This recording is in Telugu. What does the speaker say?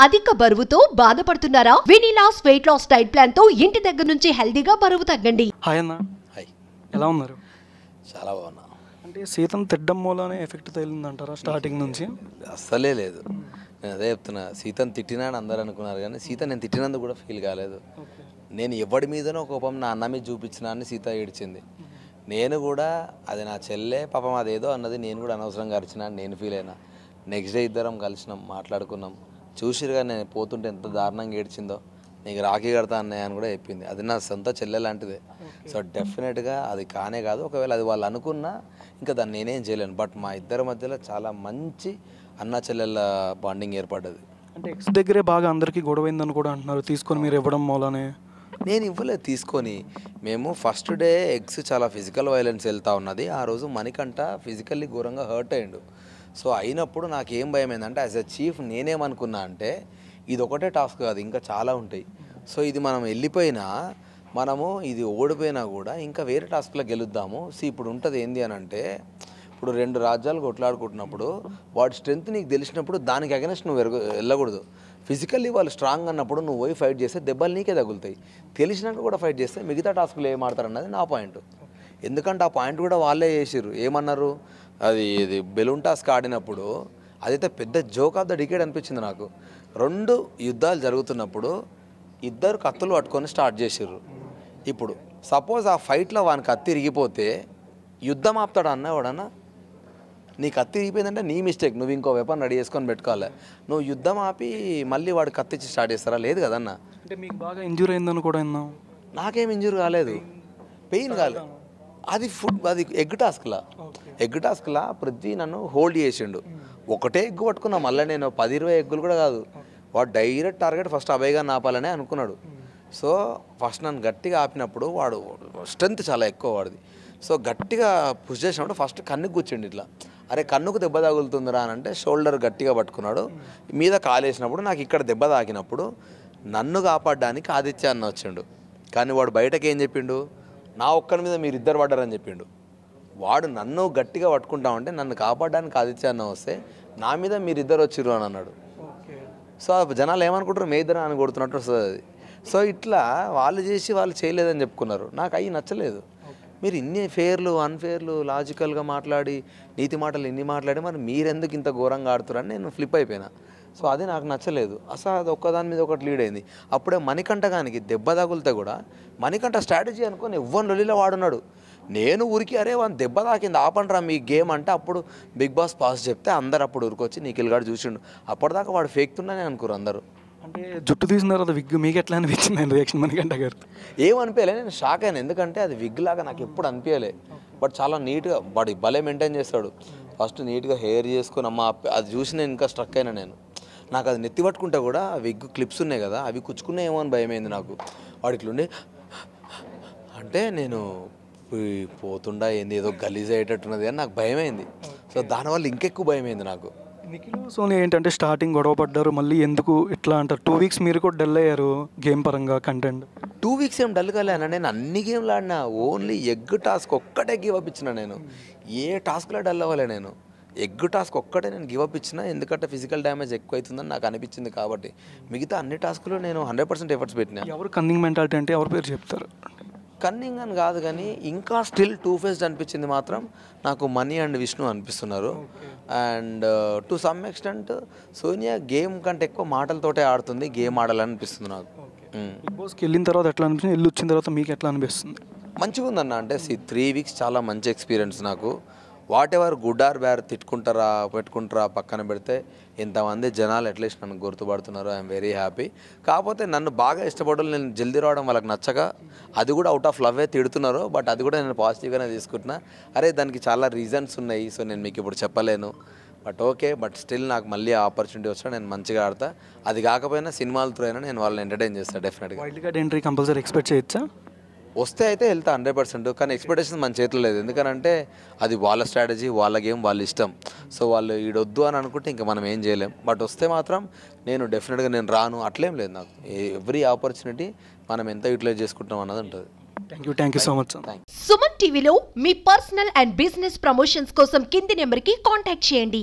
అధిక బరువుతో బాధపడుతున్నారా వెనీలాస్ వెయిట్ లాస్ డైట్ ప్లాన్ తో ఇంటి దగ్గర నుంచి హెల్దీగా బరువు తగ్గండి హాయ్ అన్న హాయ్ ఎలా ఉన్నారు చాలా బాగున్నా అంటే సీతను తిట్టడం మూలనే ఎఫెక్ట్ తగిలిందంటారా స్టార్టింగ్ నుంచి అస్సలే లేదు నేను అదే చెప్తున్నా సీతను తిట్టినా అని అందరూ అనుకున్నారు కానీ సీత నేను తిట్టినందుకు కూడా ఫీల్ కాలేదు నేను ఎవడి మీదనో కోపం నా అన్న మీద చూపించినా అని సీత ఏడ్చింది నేను కూడా అది నా చెల్లె పాపం అదేదో అన్నది నేను కూడా అనవసరంగా అరిచినా అని నేను ఫీల్ అయినా నెక్స్ట్ డే ఇద్దరం కలిసినాం మాట్లాడుకున్నాం చూసిరుగా నేను పోతుంటే ఎంత దారుణంగా ఏడ్చిందో నీకు రాఖీ కడతా అన్నయ్య అని కూడా చెప్పింది అది నా సొంత చెల్లె లాంటిదే సో డెఫినెట్గా అది కానే కాదు ఒకవేళ అది వాళ్ళు అనుకున్నా ఇంకా దాన్ని నేనేం చేయలేను బట్ మా ఇద్దరి మధ్యలో చాలా మంచి అన్న చెల్లెళ్ళ బాండింగ్ ఏర్పడ్డది అంటే ఎక్స్ దగ్గరే బాగా అందరికీ గొడవైందని కూడా అంటున్నారు తీసుకొని మీరు ఇవ్వడం మూలనే నేను ఇవ్వలేదు తీసుకొని మేము ఫస్ట్ డే ఎగ్స్ చాలా ఫిజికల్ వైలెన్స్ వెళ్తా ఉన్నది ఆ రోజు మణికంట ఫిజికల్లీ ఘోరంగా హర్ట్ అయ్యిండు సో అయినప్పుడు నాకు ఏం భయం ఏంటంటే యాజ్ ఎ చీఫ్ నేనేమనుకున్నా అంటే ఇది ఒకటే టాస్క్ కాదు ఇంకా చాలా ఉంటాయి సో ఇది మనం వెళ్ళిపోయినా మనము ఇది ఓడిపోయినా కూడా ఇంకా వేరే టాస్క్లో గెలుద్దాము సో ఇప్పుడు ఉంటుంది ఏంది అని అంటే ఇప్పుడు రెండు రాజ్యాలు కొట్లాడుకుంటున్నప్పుడు వాడి స్ట్రెంత్ నీకు తెలిసినప్పుడు దానికి అగెనెస్ట్ నువ్వు ఎరగ వెళ్ళకూడదు ఫిజికల్లీ వాళ్ళు స్ట్రాంగ్ అన్నప్పుడు నువ్వు పోయి ఫైట్ చేస్తే దెబ్బలు నీకే తగులుతాయి తెలిసినాక కూడా ఫైట్ చేస్తే మిగతా టాస్క్లు ఏం ఆడతారన్నది నా పాయింట్ ఎందుకంటే ఆ పాయింట్ కూడా వాళ్ళే చేసిర్రు ఏమన్నారు అది ఇది బెలూన్ టాస్క్ ఆడినప్పుడు అదైతే పెద్ద జోక్ ఆఫ్ ద డికేడ్ అనిపించింది నాకు రెండు యుద్ధాలు జరుగుతున్నప్పుడు ఇద్దరు కత్తులు పట్టుకొని స్టార్ట్ చేసిర్రు ఇప్పుడు సపోజ్ ఆ ఫైట్లో వాని కత్తి ఇరిగిపోతే యుద్ధం ఆపుతాడు అన్న ఎవడన్నా నీ కత్తి ఇరిగిపోయిందంటే నీ మిస్టేక్ నువ్వు ఇంకో వెపన్ రెడీ చేసుకొని పెట్టుకోవాలి నువ్వు యుద్ధం ఆపి మళ్ళీ వాడు కత్తి ఇచ్చి స్టార్ట్ చేస్తారా లేదు కదన్న అంటే మీకు బాగా ఇంజూర్ అయిందని కూడా విన్నాం నాకేం ఇంజూర్ కాలేదు పెయిన్ కాలేదు అది ఫుడ్ అది ఎగ్ టాస్క్లా ఎగ్ టాస్క్లా ప్రతి నన్ను హోల్డ్ చేసిండు ఒకటే ఎగ్ పట్టుకున్నా మళ్ళీ నేను పది ఇరవై ఎగ్గులు కూడా కాదు వాడు డైరెక్ట్ టార్గెట్ ఫస్ట్ అభయ్గా నాపాలనే అనుకున్నాడు సో ఫస్ట్ నన్ను గట్టిగా ఆపినప్పుడు వాడు స్ట్రెంత్ చాలా ఎక్కువ వాడిది సో గట్టిగా పుష్ చేసినప్పుడు ఫస్ట్ కన్నుకు కూర్చుండి ఇట్లా అరే కన్నుకు దెబ్బ తగులుతుందిరా అని అంటే షోల్డర్ గట్టిగా పట్టుకున్నాడు మీద కాలేసినప్పుడు నాకు ఇక్కడ దెబ్బ తాకినప్పుడు నన్ను కాపాడడానికి ఆదిత్య అన్న వచ్చిండు కానీ వాడు బయటకి ఏం చెప్పిండు నా ఒక్కరి మీద మీరు ఇద్దరు పడ్డారని చెప్పిండు వాడు నన్ను గట్టిగా పట్టుకుంటామంటే నన్ను కాపాడడానికి ఆదిత్య అన్న వస్తే నా మీద మీరు ఇద్దరు వచ్చిర్రు అని అన్నాడు సో ఆ జనాలు ఏమనుకుంటారు మీ ఇద్దరు అని కొడుతున్నట్టు వస్తుంది అది సో ఇట్లా వాళ్ళు చేసి వాళ్ళు చేయలేదని చెప్పుకున్నారు నాకు అవి నచ్చలేదు మీరు ఇన్ని ఫేర్లు అన్ఫేర్లు లాజికల్గా మాట్లాడి నీతి మాటలు ఇన్ని మాట్లాడి మరి మీరెందుకు ఇంత ఘోరంగా ఆడుతారని నేను ఫ్లిప్ అయిపోయినా సో అది నాకు నచ్చలేదు అసలు అది ఒక్కదాని మీద ఒకటి లీడ్ అయింది అప్పుడే మణికంఠ గానికి దెబ్బ తగులితే కూడా మణికంఠ స్ట్రాటజీ అనుకొని ఎవ్వరు లొల్లిలో వాడున్నాడు నేను ఊరికి అరే వాని దెబ్బ తాకింది ఆపండ్రా మీ గేమ్ అంటే అప్పుడు బిగ్ బాస్ పాస్ చెప్తే అందరు అప్పుడు ఊరికొచ్చి నీకిల్గాడు చూసిండు అప్పటిదాకా వాడు ఫేక్తున్నానే అనుకోరు అందరూ అంటే జుట్టు తీసిన తర్వాత విగ్ మీకు ఎట్లా అనిపించింది రియాక్షన్ మనకంట గారు ఏమనిపించలే నేను షాక్ అయినా ఎందుకంటే అది విగ్ లాగా నాకు ఎప్పుడు అనిపించలే బట్ చాలా నీట్గా వాడి భలే మెయింటైన్ చేస్తాడు ఫస్ట్ నీట్గా హెయిర్ చేసుకొని అమ్మ అది చూసి నేను ఇంకా స్ట్రక్ అయినా నేను నాకు అది నెత్తి పట్టుకుంటే కూడా ఆ విగ్ క్లిప్స్ ఉన్నాయి కదా అవి కుచ్చుకున్నాయేమో అని భయమైంది నాకు వాడు ఇట్లుండి అంటే నేను పోయి- పోతుండా ఏంది ఏదో గలీజ్ అయ్యేటట్టున్నది అని నాకు భయమైంది సో దానివల్ల ఇంకెక్కువ భయమైంది నాకు నిఖిల్ సోని ఏంటంటే స్టార్టింగ్ గొడవ పడ్డారు మళ్ళీ ఎందుకు ఇట్లా అంటారు టూ వీక్స్ మీరు కూడా డల్ అయ్యారు గేమ్ పరంగా కంటెంట్ టూ వీక్స్ ఏం డల్ కాలేనా నేను అన్ని గేమ్లు ఆడినా ఓన్లీ ఎగ్ టాస్క్ ఒక్కటే గివ్ అప్ ఇచ్చిన నేను ఏ టాస్క్లో డల్ అవ్వలే నేను ఎగ్ టాస్క్ ఒక్కటే నేను గివ్ అప్ ఇచ్చిన ఎందుకంటే ఫిజికల్ డ్యామేజ్ ఎక్కువ అవుతుందని నాకు అనిపించింది కాబట్టి మిగతా అన్ని టాస్క్లో నేను హండ్రెడ్ పర్సెంట్ ఎఫర్ట్స్ పెట్టినా ఎవరు కన్నింగ్ మెంటాలిటీ అంటే ఎవరి పేరు చెప్తారు కన్నింగ్ అని కాదు కానీ ఇంకా స్టిల్ టూ ఫేస్డ్ అనిపించింది మాత్రం నాకు మనీ అండ్ విష్ణు అనిపిస్తున్నారు and to some extent Sonia game కంటే ఎక్కువ మాటలతోటే ఆడుతుంది గేమ్ ఆడాలని అనిపిస్తుంది నాకు మ్మ్. బిగ్ బాస్కి వెళ్ళిన తర్వాత ఎట్లా అనిపిస్తుంది వెళ్ళి వచ్చిన తర్వాత మీకు ఎట్లా అనిపిస్తుంది మంచిగా ఉందన్న అంటే సి త్రీ వీక్స్ చాలా మంచి ఎక్స్పీరియన్స్ నాకు whatever good or bad తిట్టుకుంటారా పెట్టుకుంటారా పక్కన పెడితే ఇంతమంది జనాలు అట్లీస్ట్ నన్ను గుర్తుపడుతున్నారు ఐఎమ్ వెరీ హ్యాపీ కాకపోతే నన్ను బాగా ఇష్టపడలు నేను జల్దీ రావడం వాళ్ళకి నచ్చక అది కూడా అవుట్ ఆఫ్ లవ్వే తిడుతున్నారు బట్ అది కూడా నేను పాజిటివ్గానే తీసుకుంటున్నా అరే దానికి చాలా రీజన్స్ ఉన్నాయి సో నేను మీకు ఇప్పుడు చెప్పలేను బట్ ఓకే బట్ స్టిల్ నాకు మళ్ళీ ఆపర్చునిటీ వచ్చినా నేను మంచిగా ఆడతా అది కాకపోయినా సినిమాల త్రూ అయినా నేను వాళ్ళని ఎంటర్టైన్ చేస్తాను డెఫినెట్గా wild card entry compulsory expect చేయొచ్చా వస్తే అయితే వెళ్తా హండ్రెడ్ పర్సెంట్ కానీ ఎక్స్పెక్టేషన్ మన చేతిలో లేదు ఎందుకనంటే అది వాళ్ళ స్ట్రాటజీ వాళ్ళ గేమ్ వాళ్ళ ఇష్టం సో వాళ్ళు ఈడొద్దు అని అనుకుంటే ఇంకా మనం ఏం చేయలేం బట్ వస్తే మాత్రం నేను డెఫినెట్గా నేను రాను అట్లేం లేదు నాకు ఎవ్రీ ఆపర్చునిటీ మనం ఎంత యూటిలైజ్ చేసుకుంటాం అన్నది ఉంటుంది thank you thank you so much Suman టీవీలో మీ పర్సనల్ అండ్ బిజినెస్ ప్రమోషన్స్ కోసం కింది నెంబర్కి కాంటాక్ట్ చేయండి